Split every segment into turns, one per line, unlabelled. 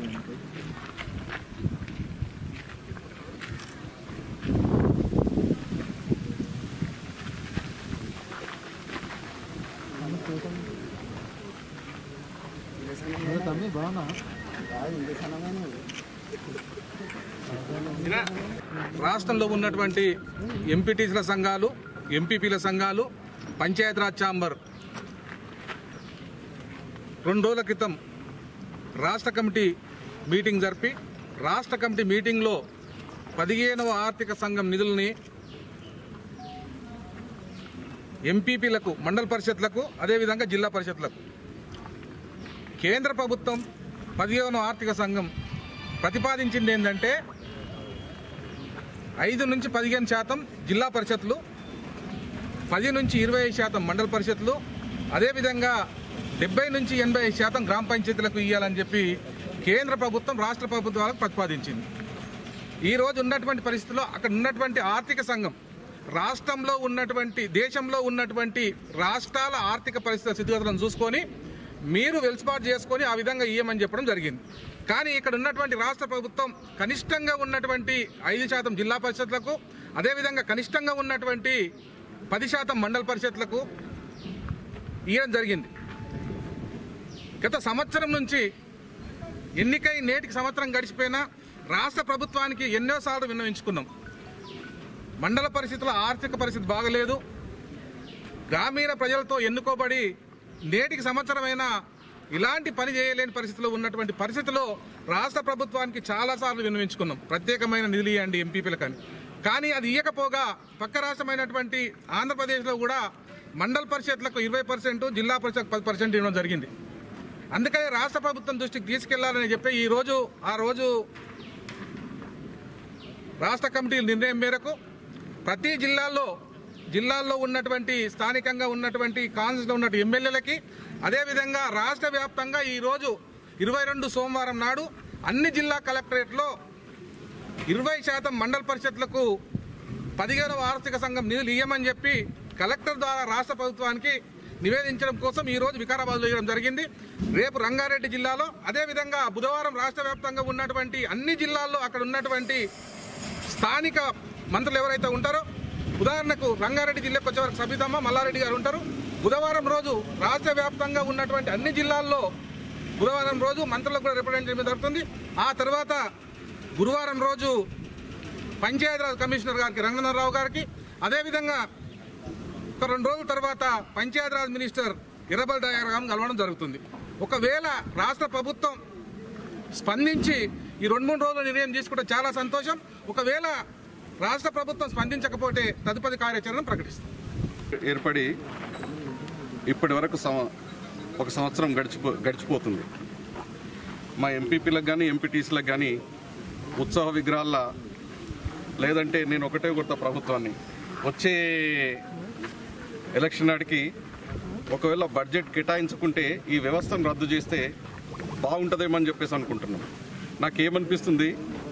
తమ్మి బాగున్నా
రాష్ట్రంలో ఉన్నటువంటి ఎంపీటీసీల సంఘాలు ఎంపీపీల సంఘాలు పంచాయతీరాజ్ ఛాంబర్ రెండు రోజుల క్రితం రాష్ట్ర కమిటీ మీటింగ్ జరిపి రాష్ట్ర కమిటీ మీటింగ్లో పదిహేనవ ఆర్థిక సంఘం నిధుల్ని ఎంపీపీలకు మండల పరిషత్లకు అదేవిధంగా జిల్లా పరిషత్లకు కేంద్ర ప్రభుత్వం పదిహేనవ ఆర్థిక సంఘం ప్రతిపాదించింది ఏంటంటే ఐదు నుంచి పదిహేను శాతం జిల్లా పరిషత్లు పది నుంచి ఇరవై ఐదు శాతం మండల పరిషత్లు అదేవిధంగా డెబ్బై నుంచి ఎనభై ఐదు శాతం గ్రామ పంచాయతీలకు ఇవ్వాలని చెప్పి కేంద్ర ప్రభుత్వం రాష్ట్ర ప్రభుత్వాలకు ప్రతిపాదించింది ఈ రోజు ఉన్నటువంటి పరిస్థితుల్లో అక్కడ ఉన్నటువంటి ఆర్థిక సంఘం రాష్ట్రంలో ఉన్నటువంటి దేశంలో ఉన్నటువంటి రాష్ట్రాల ఆర్థిక పరిస్థితుల స్థితిగతులను చూసుకొని మీరు వెలుసుబాటు చేసుకొని ఆ విధంగా ఇయ్యమని చెప్పడం జరిగింది కానీ ఇక్కడ ఉన్నటువంటి రాష్ట్ర ప్రభుత్వం కనిష్టంగా ఉన్నటువంటి ఐదు శాతం జిల్లా పరిషత్లకు అదేవిధంగా కనిష్టంగా ఉన్నటువంటి పది శాతం మండల పరిషత్లకు ఇవ్వడం జరిగింది గత సంవత్సరం నుంచి ఎన్నికై నేటికి సంవత్సరం గడిచిపోయినా రాష్ట్ర ప్రభుత్వానికి ఎన్నోసార్లు విన్నవించుకున్నాం మండల పరిస్థితుల ఆర్థిక పరిస్థితి బాగలేదు గ్రామీణ ప్రజలతో ఎన్నుకోబడి నేటికి సంవత్సరమైనా ఇలాంటి పని చేయలేని పరిస్థితిలో ఉన్నటువంటి పరిస్థితిలో రాష్ట్ర ప్రభుత్వానికి చాలాసార్లు విన్నవించుకున్నాం ప్రత్యేకమైన నిధులు ఇవ్వండి ఎంపీపీలకని కానీ అది ఇవ్వకపోగా పక్క రాష్ట్రమైనటువంటి ఆంధ్రప్రదేశ్లో కూడా మండల పరిషత్లకు ఇరవై పర్సెంట్ జిల్లా పరిషత్ పది పర్సెంట్ ఇవ్వడం జరిగింది అందుకనే రాష్ట్ర ప్రభుత్వం దృష్టికి తీసుకెళ్లాలని చెప్పి ఈ రోజు ఆ రోజు రాష్ట్ర కమిటీ నిర్ణయం మేరకు ప్రతి జిల్లాల్లో జిల్లాల్లో ఉన్నటువంటి స్థానికంగా ఉన్నటువంటి కాన్స్లో ఉన్న ఎమ్మెల్యేలకి అదేవిధంగా రాష్ట్ర వ్యాప్తంగా ఈరోజు ఇరవై రెండు సోమవారం నాడు అన్ని జిల్లా కలెక్టరేట్లో ఇరవై శాతం మండల పరిషత్లకు పదిహేనవ ఆర్థిక సంఘం నిధులు ఇయ్యమని చెప్పి కలెక్టర్ ద్వారా రాష్ట్ర ప్రభుత్వానికి నివేదించడం కోసం ఈ రోజు వికారాబాద్లో ఇవ్వడం జరిగింది రేపు రంగారెడ్డి జిల్లాలో అదేవిధంగా బుధవారం రాష్ట్ర వ్యాప్తంగా ఉన్నటువంటి అన్ని జిల్లాల్లో అక్కడ ఉన్నటువంటి స్థానిక మంత్రులు ఎవరైతే ఉంటారో ఉదాహరణకు రంగారెడ్డి జిల్లాకు వచ్చేవరకు సబితమ్మ మల్లారెడ్డి గారు ఉంటారు బుధవారం రోజు రాష్ట్ర వ్యాప్తంగా ఉన్నటువంటి అన్ని జిల్లాల్లో బుధవారం రోజు మంత్రులకు కూడా రిప్రజెంటేషన్ జరుగుతుంది ఆ తర్వాత గురువారం రోజు పంచాయతీరాజ్ కమిషనర్ గారికి రంగనాథరావు గారికి అదేవిధంగా ఒక రెండు రోజుల తర్వాత పంచాయతీరాజ్ మినిస్టర్ ఇరబల్ డయర్ గారిని కలవడం జరుగుతుంది ఒకవేళ రాష్ట్ర ప్రభుత్వం స్పందించి ఈ రెండు మూడు రోజులు నిర్ణయం తీసుకుంటే చాలా సంతోషం ఒకవేళ రాష్ట్ర ప్రభుత్వం స్పందించకపోతే తదుపరి కార్యాచరణ ప్రకటిస్తాం
ఏర్పడి ఇప్పటి వరకు సంవ- ఒక సంవత్సరం గడిచిపో గడిచిపోతుంది మా ఎంపీపీలకు కానీ ఎంపీటీసీలకు కానీ ఉత్సవ విగ్రహాల లేదంటే నేను ఒకటే కొత్త ప్రభుత్వాన్ని వచ్చే ఎలక్షన్ నాటికి ఒకవేళ బడ్జెట్ కేటాయించుకుంటే ఈ వ్యవస్థను రద్దు చేస్తే బాగుంటుందేమో అని చెప్పేసి అనుకుంటున్నాం నాకేమనిపిస్తుంది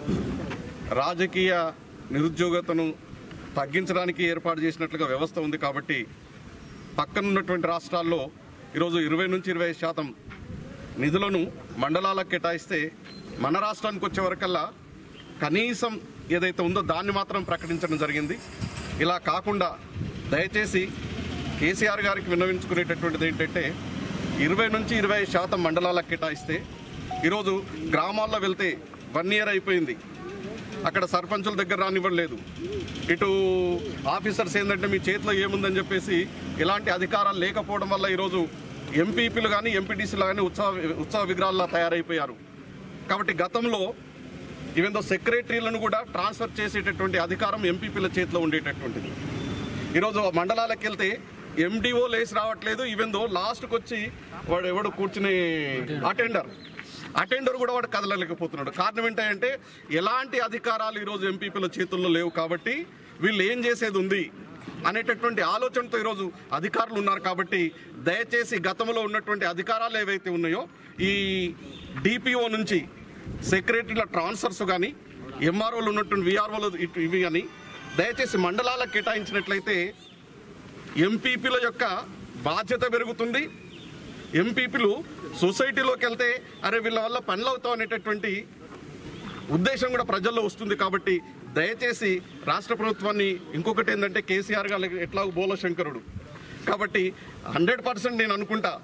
రాజకీయ నిరుద్యోగతను తగ్గించడానికి ఏర్పాటు చేసినట్లుగా వ్యవస్థ ఉంది కాబట్టి పక్కన ఉన్నటువంటి రాష్ట్రాల్లో ఈరోజు ఇరవై నుంచి ఇరవై శాతం నిధులను మండలాలకు కేటాయిస్తే మన రాష్ట్రానికి వచ్చే వరకల్లా కనీసం ఏదైతే ఉందో దాన్ని మాత్రం ప్రకటించడం జరిగింది ఇలా కాకుండా దయచేసి కేసీఆర్ గారికి విన్నవించుకునేటటువంటిది ఏంటంటే ఇరవై నుంచి ఇరవై శాతం మండలాలకు కేటాయిస్తే ఈరోజు గ్రామాల్లో వెళ్తే వన్ ఇయర్ అయిపోయింది అక్కడ సర్పంచుల దగ్గర రానివ్వలేదు ఇటు ఆఫీసర్స్ ఏంటంటే మీ చేతిలో ఏముందని చెప్పేసి ఎలాంటి అధికారాలు లేకపోవడం వల్ల ఈరోజు ఎంపీపీలు కానీ ఎంపీటీసీలు కానీ ఉత్సవ ఉత్సవ విగ్రహాల్లో తయారైపోయారు కాబట్టి గతంలో ఈవెందో సెక్రటరీలను కూడా ట్రాన్స్ఫర్ చేసేటటువంటి అధికారం ఎంపీపీల చేతిలో ఉండేటటువంటిది ఈరోజు మండలాలకు వెళ్తే ఎండిఓ లేసి రావట్లేదు ఈవెందో లాస్ట్కి వచ్చి వాడు ఎవడు కూర్చుని అటెండర్ అటెండర్ కూడా వాడు కదలలేకపోతున్నాడు కారణం ఏంటంటే ఎలాంటి అధికారాలు ఈరోజు ఎంపీపీల చేతుల్లో లేవు కాబట్టి వీళ్ళు ఏం చేసేది ఉంది అనేటటువంటి ఆలోచనతో ఈరోజు అధికారులు ఉన్నారు కాబట్టి దయచేసి గతంలో ఉన్నటువంటి అధికారాలు ఏవైతే ఉన్నాయో ఈ డిపిఓ నుంచి సెక్రటరీల ట్రాన్స్ఫర్స్ కానీ ఎంఆర్ఓలు ఉన్నటువంటి విఆర్ఓలు ఇవి కానీ దయచేసి మండలాలకు కేటాయించినట్లయితే ఎంపీపీల యొక్క బాధ్యత పెరుగుతుంది ఎంపీపీలు సొసైటీలోకి వెళ్తే అరే వీళ్ళ వల్ల పనులు అవుతాం అనేటటువంటి ఉద్దేశం కూడా ప్రజల్లో వస్తుంది కాబట్టి దయచేసి రాష్ట్ర ప్రభుత్వాన్ని ఇంకొకటి ఏంటంటే కేసీఆర్ గారు ఎట్లా బోల శంకరుడు కాబట్టి హండ్రెడ్ పర్సెంట్ నేను అనుకుంటా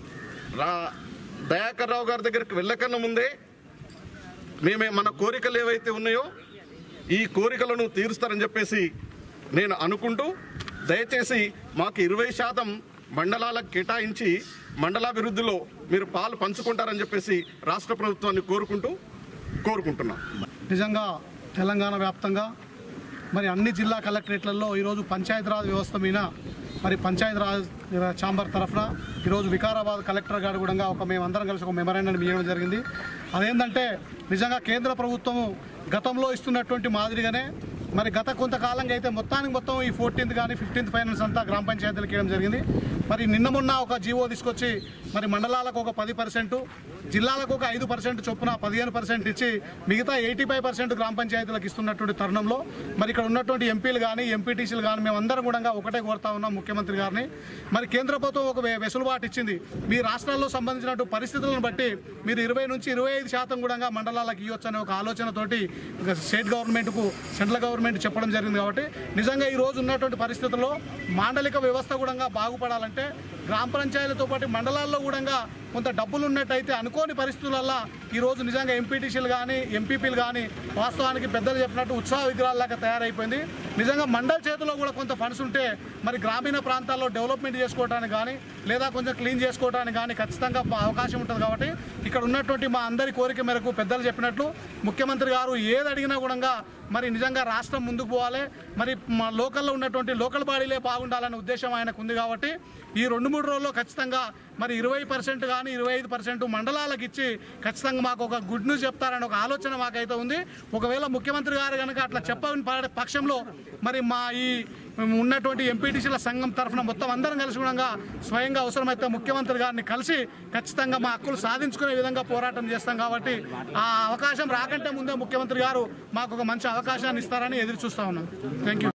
రా దయాకర్ రావు గారి దగ్గరికి వెళ్ళకన్నా ముందే మేమే మన కోరికలు ఏవైతే ఉన్నాయో ఈ కోరికలను తీరుస్తారని చెప్పేసి నేను అనుకుంటూ దయచేసి మాకు ఇరవై శాతం మండలాలకు కేటాయించి మండలాభివృద్ధిలో మీరు పాలు పంచుకుంటారని చెప్పేసి రాష్ట్ర ప్రభుత్వాన్ని కోరుకుంటూ కోరుకుంటున్నాం
నిజంగా తెలంగాణ వ్యాప్తంగా మరి అన్ని జిల్లా కలెక్టరేట్లలో ఈరోజు పంచాయతీరాజ్ వ్యవస్థ మీద మరి పంచాయతీరాజ్ ఛాంబర్ తరఫున ఈరోజు వికారాబాద్ కలెక్టర్ గారు కూడా ఒక మేమందరం కలిసి ఒక మెమరాండం ఇవ్వడం జరిగింది అదేంటంటే నిజంగా కేంద్ర ప్రభుత్వము గతంలో ఇస్తున్నటువంటి మాదిరిగానే మరి గత కొంతకాలంగా అయితే మొత్తానికి మొత్తం ఈ ఫోర్టీన్త్ కానీ ఫిఫ్టీన్త్ ఫైనాన్స్ అంతా గ్రామ పంచాయతీలకు ఇవ్వడం జరిగింది మరి నిన్న మొన్న ఒక జీవో తీసుకొచ్చి మరి మండలాలకు ఒక పది పర్సెంట్ జిల్లాలకు ఒక ఐదు పర్సెంట్ చొప్పున పదిహేను పర్సెంట్ ఇచ్చి మిగతా ఎయిటీ ఫైవ్ పర్సెంట్ గ్రామ పంచాయతీలకు ఇస్తున్నటువంటి తరుణంలో మరి ఇక్కడ ఉన్నటువంటి ఎంపీలు కానీ ఎంపీటీసీలు కానీ మేమందరం కూడా ఒకటే కోరుతా ఉన్నాం ముఖ్యమంత్రి గారిని మరి కేంద్ర ప్రభుత్వం ఒక వె- వెసులుబాటు ఇచ్చింది మీ రాష్ట్రాల్లో సంబంధించినటువంటి పరిస్థితులను బట్టి మీరు ఇరవై నుంచి ఇరవై ఐదు శాతం కూడా మండలాలకు ఇవ్వచ్చు అనే ఒక ఆలోచనతోటి ఇక స్టేట్ గవర్నమెంట్కు సెంట్రల్ గవర్నమెంట్ చెప్పడం జరిగింది కాబట్టి నిజంగా ఈ రోజు ఉన్నటువంటి పరిస్థితుల్లో మాండలిక వ్యవస్థ కూడా బాగుపడాలంటే గ్రామ పంచాయతీలతో పాటు మండలాల్లో కూడా కొంత డబ్బులు ఉన్నట్టయితే అనుకోని పరిస్థితులల్లో ఈ రోజు నిజంగా ఎంపీటీసీలు కానీ ఎంపీపీలు కానీ వాస్తవానికి పెద్దలు చెప్పినట్టు ఉత్సాహ విగ్రహాల్లాగా తయారైపోయింది నిజంగా మండల చేతిలో కూడా కొంత ఫండ్స్ ఉంటే మరి గ్రామీణ ప్రాంతాల్లో డెవలప్మెంట్ చేసుకోవడానికి కానీ లేదా కొంచెం క్లీన్ చేసుకోవడానికి కానీ ఖచ్చితంగా మా అవకాశం ఉంటుంది కాబట్టి ఇక్కడ ఉన్నటువంటి మా అందరి కోరిక మేరకు పెద్దలు చెప్పినట్లు ముఖ్యమంత్రి గారు ఏది అడిగినా కూడా మరి నిజంగా రాష్ట్రం ముందుకు పోవాలి మరి మా లోకల్లో ఉన్నటువంటి లోకల్ బాడీలే బాగుండాలనే ఉద్దేశం ఆయనకు ఉంది కాబట్టి ఈ రెండు మూడు రోజుల్లో ఖచ్చితంగా మరి ఇరవై పర్సెంట్ కానీ ఇరవై ఐదు పర్సెంట్ మండలాలకు ఇచ్చి ఖచ్చితంగా మాకు ఒక గుడ్ న్యూస్ చెప్తారని ఒక ఆలోచన మాకైతే ఉంది ఒకవేళ ముఖ్యమంత్రి గారు కనుక అట్లా చెప్పని ప- పక్షంలో మరి మా ఈ ఉన్నటువంటి ఎంపీటీసీల సంఘం తరఫున మొత్తం అందరం కలిసి కూడా స్వయంగా అవసరమైతే ముఖ్యమంత్రి గారిని కలిసి ఖచ్చితంగా మా హక్కులు సాధించుకునే విధంగా పోరాటం చేస్తాం కాబట్టి ఆ అవకాశం రాకంటే ముందే ముఖ్యమంత్రి గారు మాకు ఒక మంచి అవకాశాన్ని ఇస్తారని ఎదురు చూస్తా ఉన్నాం థ్యాంక్ యూ